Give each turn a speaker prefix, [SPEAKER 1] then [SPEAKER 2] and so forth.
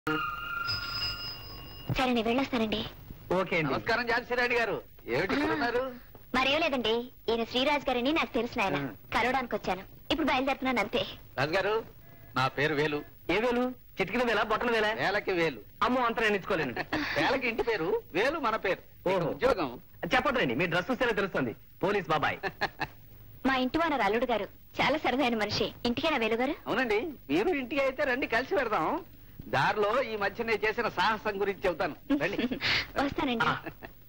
[SPEAKER 1] సరే నేను వెళ్ళొస్తానండి
[SPEAKER 2] ఓకే అండి
[SPEAKER 3] నమస్కారం ఝాన్సీరాణి గారు ఏమిటి ఇక్కడ ఉన్నారు
[SPEAKER 1] మరేం లేదండి ఈయన శ్రీరాజ్ గారని నాకు తెలిసిన ఆయన
[SPEAKER 3] ఆ.
[SPEAKER 1] కలవడానికి వచ్చాను ఇప్పుడు బయలుదేరుతున్నాను అంతే
[SPEAKER 3] రాజు గారు నా పేరు వేలు
[SPEAKER 2] ఏ వేలు చిటికిన వేల బొట్టల వేల
[SPEAKER 3] వేలకి వేలు
[SPEAKER 2] అమ్మో అంత నేను ఇచ్చుకోలేను
[SPEAKER 3] వేలకి ఇంటి పేరు వేలు మన పేరు ఇక
[SPEAKER 2] ఓహో.
[SPEAKER 3] ఉద్యోగం
[SPEAKER 2] చెప్పండి మీ డ్రెస్ చూస్తేనే తెలుస్తుంది పోలీస్ బాబాయ్
[SPEAKER 1] మా ఇంటి వానర్ అల్లుడు గారు చాలా సరదైన మనిషి ఇంటికేనా వేలుగారు
[SPEAKER 3] అవునండి మీరు ఇంటికి అయితే రండి కలిసి పెడదాం దారిలో ఈ మధ్య నేను చేసిన సాహసం గురించి చెబుతాను రండి
[SPEAKER 1] వస్తానండి
[SPEAKER 2] ఆ,